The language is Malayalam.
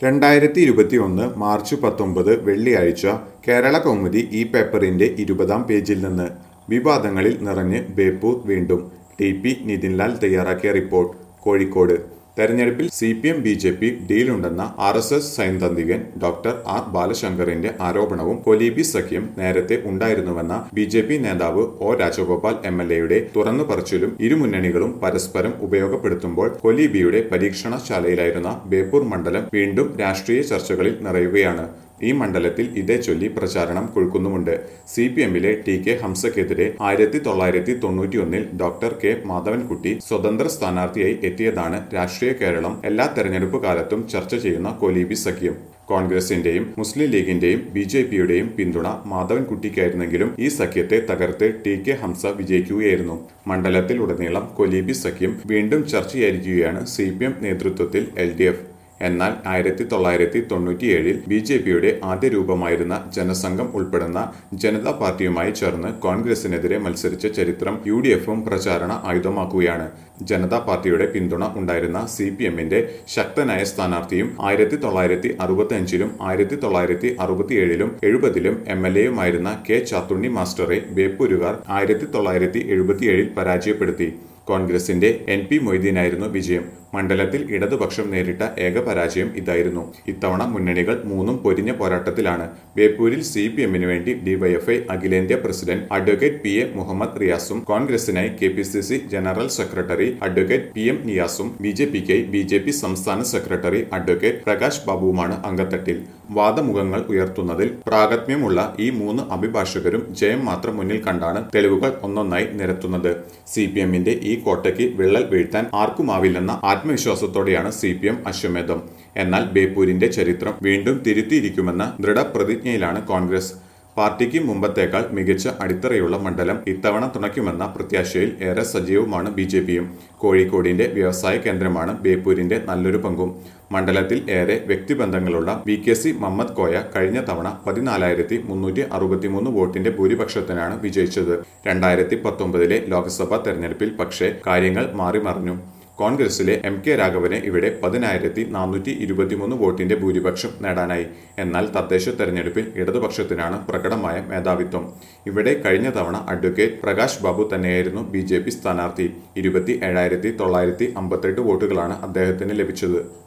രണ്ടായിരത്തി ഇരുപത്തി ഒന്ന് മാർച്ച് പത്തൊമ്പത് വെള്ളിയാഴ്ച കേരള കൗമുദി ഈ പേപ്പറിന്റെ ഇരുപതാം പേജിൽ നിന്ന് വിവാദങ്ങളിൽ നിറഞ്ഞ് ബേപ്പൂർ വീണ്ടും ടി പി നിതിൻലാൽ തയ്യാറാക്കിയ റിപ്പോർട്ട് കോഴിക്കോട് തെരഞ്ഞെടുപ്പിൽ C P M B J P ഡീലുണ്ടെന്ന ആർ എസ് എസ് സൈദ്ധാന്തികൻ ഡോക്ടർ ആർ ബാലശങ്കറിന്റെ ആരോപണവും കൊലീബി സഖ്യം നേരത്തെ ഉണ്ടായിരുന്നുവെന്ന ബി ജെ പി നേതാവ് ഒ രാജഗോപാൽ എം എൽ എയുടെ തുറന്നു പറച്ചിലും ഇരുമുന്നണികളും പരസ്പരം ഉപയോഗപ്പെടുത്തുമ്പോൾ കൊലീബിയുടെ പരീക്ഷണശാലയിലായിരുന്ന ബേപ്പൂർ മണ്ഡലം വീണ്ടും രാഷ്ട്രീയ ചർച്ചകളിൽ നിറയുകയാണ് ഈ മണ്ഡലത്തിൽ ഇതേ ചൊല്ലി പ്രചാരണം കൊഴുക്കുന്നുമുണ്ട് സി പി എമ്മിലെ ടി കെ ഹംസക്കെതിരെ ആയിരത്തി തൊള്ളായിരത്തി തൊണ്ണൂറ്റിയൊന്നിൽ ഡോക്ടർ കെ മാധവൻകുട്ടി സ്വതന്ത്ര സ്ഥാനാർത്ഥിയായി എത്തിയതാണ് രാഷ്ട്രീയ കേരളം എല്ലാ തെരഞ്ഞെടുപ്പ് കാലത്തും ചർച്ച ചെയ്യുന്ന കൊലീബി സഖ്യം കോൺഗ്രസിന്റെയും മുസ്ലിം ലീഗിന്റെയും ബി ജെ പിയുടെയും പിന്തുണ മാധവൻകുട്ടിക്കായിരുന്നെങ്കിലും ഈ സഖ്യത്തെ തകർത്ത് ടി കെ ഹംസ വിജയിക്കുകയായിരുന്നു മണ്ഡലത്തിലുടനീളം കൊലീബി സഖ്യം വീണ്ടും ചർച്ചയായിരിക്കുകയാണ് സി പി എം നേതൃത്വത്തിൽ എൽ ഡി എഫ് എന്നാൽ ആയിരത്തി തൊള്ളായിരത്തി തൊണ്ണൂറ്റിയേഴിൽ ബി ജെ പിയുടെ ആദ്യ രൂപമായിരുന്ന ജനസംഘം ഉൾപ്പെടുന്ന ജനതാ പാർട്ടിയുമായി ചേർന്ന് കോൺഗ്രസിനെതിരെ മത്സരിച്ച ചരിത്രം യു ഡി എഫും പ്രചാരണ ആയുധമാക്കുകയാണ് ജനതാ പാർട്ടിയുടെ പിന്തുണ ഉണ്ടായിരുന്ന സി പി എമ്മിന്റെ ശക്തനായ സ്ഥാനാർത്ഥിയും ആയിരത്തി തൊള്ളായിരത്തി അറുപത്തി അഞ്ചിലും ആയിരത്തി തൊള്ളായിരത്തി അറുപത്തിയേഴിലും എഴുപതിലും എം എൽ എയുമായിരുന്ന കെ ചാത്തുണ്ണി മാസ്റ്ററെ ബേപ്പൂരുകാർ ആയിരത്തി തൊള്ളായിരത്തി എഴുപത്തിയേഴിൽ പരാജയപ്പെടുത്തി കോൺഗ്രസിന്റെ എൻ പി മൊയ്തീനായിരുന്നു വിജയം മണ്ഡലത്തിൽ ഇടതുപക്ഷം നേരിട്ട ഏക പരാജയം ഇതായിരുന്നു ഇത്തവണ മുന്നണികൾ മൂന്നും പൊരിഞ്ഞ പോരാട്ടത്തിലാണ് ബേപ്പൂരിൽ സി പി എമ്മിന് വേണ്ടി ഡിവൈഎഫ്ഐ അഖിലേന്ത്യാ president advocate P A Muhammad റിയാസും കോൺഗ്രസിനായി K P C C general secretary advocate P M നിയാസും ബി ജെ പിക്കായി ബി ജെ പി സംസ്ഥാന സെക്രട്ടറി അഡ്വക്കേറ്റ് പ്രകാശ് ബാബുവുമാണ് അംഗത്തട്ടിൽ വാദമുഖങ്ങൾ ഉയർത്തുന്നതിൽ പ്രാഗത്മ്യമുള്ള ഈ മൂന്ന് അഭിഭാഷകരും ജയം മാത്രം മുന്നിൽ കണ്ടാണ് തെളിവുകൾ ഒന്നൊന്നായി നിരത്തുന്നത് സി പി എമ്മിന്റെ ഈ കോട്ടയ്ക്ക് വിള്ളൽ വീഴ്ത്താൻ ആർക്കുമാവില്ലെന്ന ആത്മവിശ്വാസത്തോടെയാണ് സി പി എം അശ്വമേധം എന്നാൽ ബേപ്പൂരിന്റെ ചരിത്രം വീണ്ടും തിരുത്തിയിരിക്കുമെന്ന ദൃഢപ്രതിജ്ഞയിലാണ് കോൺഗ്രസ് പാർട്ടിക്ക് മുമ്പത്തേക്കാൾ മികച്ച അടിത്തറയുള്ള മണ്ഡലം ഇത്തവണ തുണയ്ക്കുമെന്ന പ്രത്യാശയിൽ ഏറെ സജീവമാണ് ബി ജെ പിയും കോഴിക്കോടിന്റെ വ്യവസായ കേന്ദ്രമാണ് ബേപ്പൂരിന്റെ നല്ലൊരു പങ്കും മണ്ഡലത്തിൽ ഏറെ വ്യക്തിബന്ധങ്ങളുള്ള V K C Muhammad Koya കഴിഞ്ഞ തവണ പതിനാലായിരത്തി മുന്നൂറ്റി അറുപത്തിമൂന്ന് വോട്ടിന്റെ ഭൂരിപക്ഷത്തിനാണ് വിജയിച്ചത് രണ്ടായിരത്തി പത്തൊമ്പതിലെ ലോക്സഭാ തെരഞ്ഞെടുപ്പിൽ പക്ഷേ കാര്യങ്ങൾ മാറിമറിഞ്ഞു കോൺഗ്രസിലെ എം കെ രാഘവന് ഇവിടെ പതിനായിരത്തി നാനൂറ്റി ഇരുപത്തിമൂന്ന് വോട്ടിന്റെ ഭൂരിപക്ഷം നേടാനായി എന്നാൽ തദ്ദേശ തെരഞ്ഞെടുപ്പിൽ ഇടതുപക്ഷത്തിനാണ് പ്രകടമായ മേധാവിത്വം ഇവിടെ കഴിഞ്ഞ തവണ അഡ്വക്കേറ്റ് പ്രകാശ് ബാബു തന്നെയായിരുന്നു ബി ജെ പി സ്ഥാനാർത്ഥി ഇരുപത്തി ഏഴായിരത്തി തൊള്ളായിരത്തി അമ്പത്തെട്ട് വോട്ടുകളാണ് അദ്ദേഹത്തിന് ലഭിച്ചത്